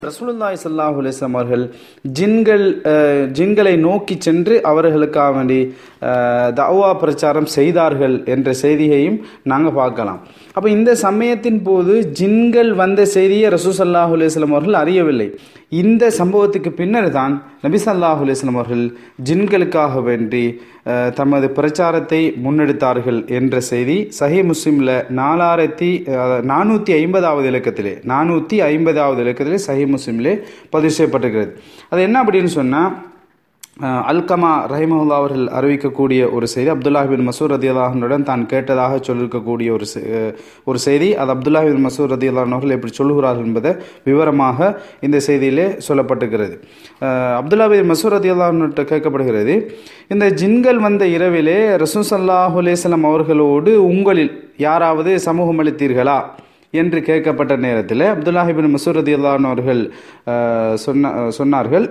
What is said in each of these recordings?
ரசூலுல்லாஹி ஸல்லல்லாஹு அலைஹி வஸல்லம் அவர்கள் ஜின்கள் அஹ், ஜின்களை நோக்கி சென்று அவர்களுக்காக வேண்டி அஹ், தஅவா பிரச்சாரம் செய்தார்கள் என்ற செய்தியையும் நாங்கள் பார்க்கலாம் அப்போ இந்த சமயத்தின் போது ஜின்கள் வந்த செய்தியை ரசூல் ஸல்லல்லாஹு அலைஹி வஸல்லம் அவர்கள் அறியவில்லை இந்த சம்பவத்துக்கு பின்னர் தான் நபி ஸல்லல்லாஹு அலைஹி வஸல்லம் அவர்கள் ஜின்களுக்காக வேண்டி அஹ், தமது பிரச்சாரத்தை முன்னெடுத்தார்கள் என்ற செய்தி சஹி முஸ்லிமில் நாலாயிரத்தி நானூற்றி ஐம்பதாவது இலக்கத்திலே நானூற்றி ஐம்பதாவது இலக்கத்திலே சஹி முஸ்லிமிலே பதிவு செய்யப்பட்டிருக்கிறது அது என்ன அப்படின்னு சொன்னால் அல்கமா ரஹிமஹுல்லா அவர்கள் அறிவிக்கக்கூடிய ஒரு செய்தி அப்துல்லா பின் மசூர் ரதி அல்லாஹனுடன் தான் கேட்டதாக சொல்லியிருக்கக்கூடிய ஒரு செ- அஹ், ஒரு செய்தி அது அப்துல்லா பின் மசூர் ரதி அல்லாஹன் அவர்கள் எப்படி சொல்லுகிறார்கள் என்பதை விவரமாக இந்த செய்தியிலே சொல்லப்பட்டிருக்கிறது அஹ், அப்துல்லா பின் மசூர் ரதி அல்லாஹன்கிட்ட கேட்கப்படுகிறது இந்த ஜின்கள் வந்த இரவிலே ரசூல் சல்லாஹ் அலேஸ்லாம் அவர்களோடு உங்களில் யாராவது சமூகம் அளித்தீர்களா என்று கேட்கப்பட்ட நேரத்தில் அப்துல்லாஹிபின் மசூர் ரதி அல்லாஹன் அவர்கள் அஹ், சொன்ன சொன்னார்கள்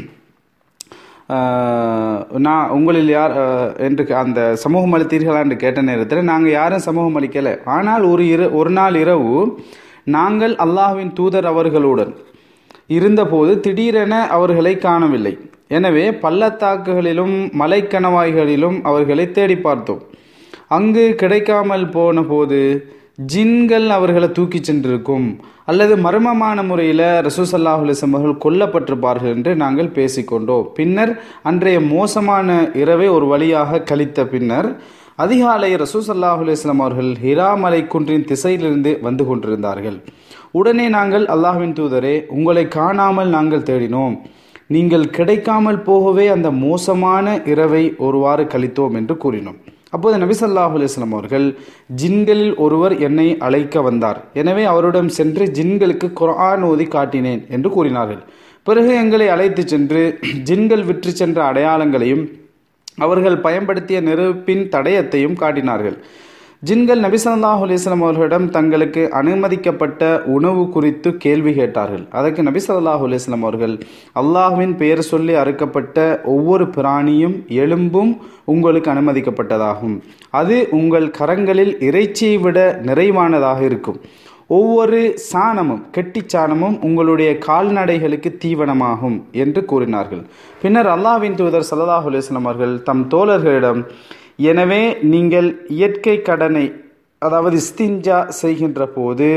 ஆஹ் நான் உங்களில் யார் ஆஹ் என்று கே- அந்த சமூகம் அளித்தீர்களா என்று கேட்ட நேரத்தில் நாங்கள் யாரும் சமூகம் அளிக்கலை ஆனால் ஒரு இரு ஒரு நாள் இரவு நாங்கள் அல்லாஹ்வின் தூதர் அவர்களுடன் இருந்தபோது திடீரென அவர்களை காணவில்லை எனவே பள்ளத்தாக்குகளிலும் மலைக்கணவாய்களிலும் அவர்களை தேடி பார்த்தோம் அங்கு கிடைக்காமல் போன போது ஜின்கள் அவர்களை தூக்கிச் சென்றிருக்கும் அல்லது மர்மமான முறையில் ரசூசல்லாஹ் அலிஸ்லம் அவர்கள் கொல்லப்பட்டிருப்பார்கள் என்று நாங்கள் பேசிக்கொண்டோம் பின்னர் அன்றைய மோசமான இரவை ஒரு வழியாக கழித்த பின்னர் அதிகாலை ரசூசல்லாஹ் அலிஸ்லாம் அவர்கள் ஹிரா மலை குன்றின் திசையிலிருந்து வந்து கொண்டிருந்தார்கள் உடனே நாங்கள் அல்லாஹ்வின் தூதரே உங்களை காணாமல் நாங்கள் தேடினோம் நீங்கள் கிடைக்காமல் போகவே அந்த மோசமான இரவை ஒருவாறு கழித்தோம் என்று கூறினோம் அப்போது நபி ஸல்லல்லாஹு அலைஹி வஸல்லம் அவர்கள் ஜின்களில் ஒருவர் என்னை அழைக்க வந்தார் எனவே அவரிடம் சென்று ஜின்களுக்கு குர்ஆன் ஓதி காட்டினேன் என்று கூறினார்கள் பிறகு எங்களை அழைத்து சென்று ஜின்கள் விற்று சென்ற அடையாளங்களையும் அவர்கள் பயன்படுத்திய நெருப்பின் தடயத்தையும் காட்டினார்கள் ஜின்கள் நபி ஸல்லல்லாஹு அலைஹி வஸல்லம் அவர்களிடம் தங்களுக்கு அனுமதிக்கப்பட்ட உணவு குறித்து கேள்வி கேட்டார்கள் அதற்கு நபி ஸல்லல்லாஹு அலைஹி வஸல்லம் அவர்கள் அல்லாஹ்வின் பெயர் சொல்லி அறுக்கப்பட்ட ஒவ்வொரு பிராணியும் எலும்பும் உங்களுக்கு அனுமதிக்கப்பட்டதாகும் அது உங்கள் கரங்களில் இறைச்சியை விட நிறைவானதாக இருக்கும் ஒவ்வொரு சாணமும் கெட்டிச் சாணமும் உங்களுடைய கால்நடைகளுக்கு தீவனமாகும் என்று கூறினார்கள் பின்னர் அல்லாஹ்வின் தூதர் ஸல்லல்லாஹு அலைஹி வஸல்லம் அவர்கள் தம் தோழர்களிடம் எனவே நீங்கள் இயற்கை கடனை அதாவது இஸ்திஞ்சா செய்கின்ற போது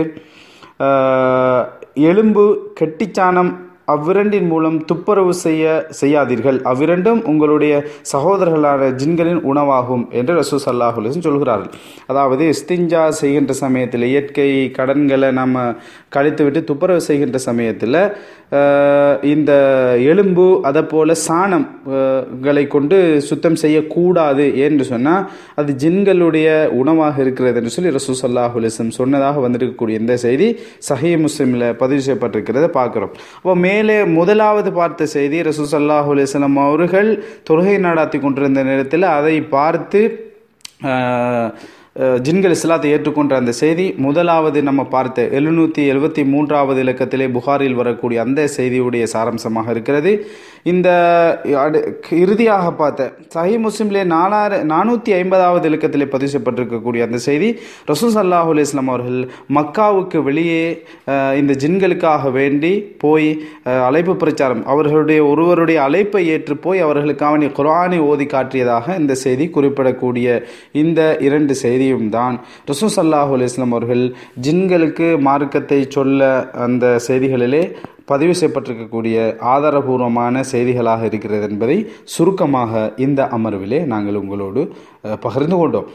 ஆஹ், எலும்பு கெட்டிச்சாணம் அவ்விரண்டின் மூலம் துப்புரவு செய்ய செய்யாதீர்கள் அவ்விரண்டும் உங்களுடைய சகோதரர்களான ஜின்களின் உணவாகும் என்று ரசூல் சல்லாஹ் அலிஸ்லம் சொல்கிறார்கள் அதாவது இஸ்திஞ்சா செய்கின்ற சமயத்தில் இயற்கை கடன்களை நம்ம கழித்துவிட்டு துப்புரவு செய்கின்ற சமயத்தில் ஆஹ், இந்த எலும்பு அதை போல சாணம் ஆஹ், களை கொண்டு சுத்தம் செய்யக்கூடாது என்று சொன்னால் அது ஜின்களுடைய உணவாக இருக்கிறது என்று சொல்லி ரசூல் சல்லாஹ் அலிஸ்லம் சொன்னதாக வந்திருக்கக்கூடிய இந்த செய்தி சஹீ முஸ்லிமில் பதிவு செய்யப்பட்டிருக்கிறத பார்க்குறோம் அப்போ மேலே முதலாவது பார்த்த செய்தி ரசூல் சல்லாஹ் அலிஸ்லம் அவர்கள் தொழுகை நடாத்தி கொண்டிருந்த நேரத்தில் அதை பார்த்து ஆஹ், அஹ், ஜின்கள் இஸ்லாத்தை ஏற்றுக்கொண்ட அந்த செய்தி முதலாவது நம்ம பார்த்த எழுநூற்றி எழுபத்தி மூன்றாவது இலக்கத்திலே புகாரில் வரக்கூடிய அந்த செய்தியுடைய சாராம்சமாக இருக்கிறது இந்த அடு- இறுதியாக பார்த்த சஹி முஸ்லிம்லே நாலாறு நானூற்றி ஐம்பதாவது இலக்கத்திலே பதிவு செய்யப்பட்டிருக்கக்கூடிய அந்த செய்தி ரசூல் சல்லாஹூ அலிஸ்லாம் அவர்கள் மக்காவுக்கு வெளியே அஹ், இந்த ஜின்களுக்காக வேண்டி போய் அஹ், அழைப்பு பிரச்சாரம் அவர்களுடைய ஒருவருடைய அழைப்பை ஏற்று போய் அவர்களுக்காக நீ குர்ஆனை ஓதி காட்டியதாக இந்த செய்தி குறிப்பிடக்கூடிய இந்த இரண்டு செய்தியும் தான் ரசூல் சல்லாஹூ அலிஸ்லாம் அவர்கள் ஜின்களுக்கு மார்க்கத்தை சொல்ல அந்த செய்திகளிலே பதிவு செய்யப்பட்டிருக்கக்கூடிய ஆதாரபூர்வமான செய்திகளாக இருக்கிறது என்பதை சுருக்கமாக இந்த அமர்விலே நாங்கள் உங்களோடு அஹ், பகிர்ந்து கொண்டோம்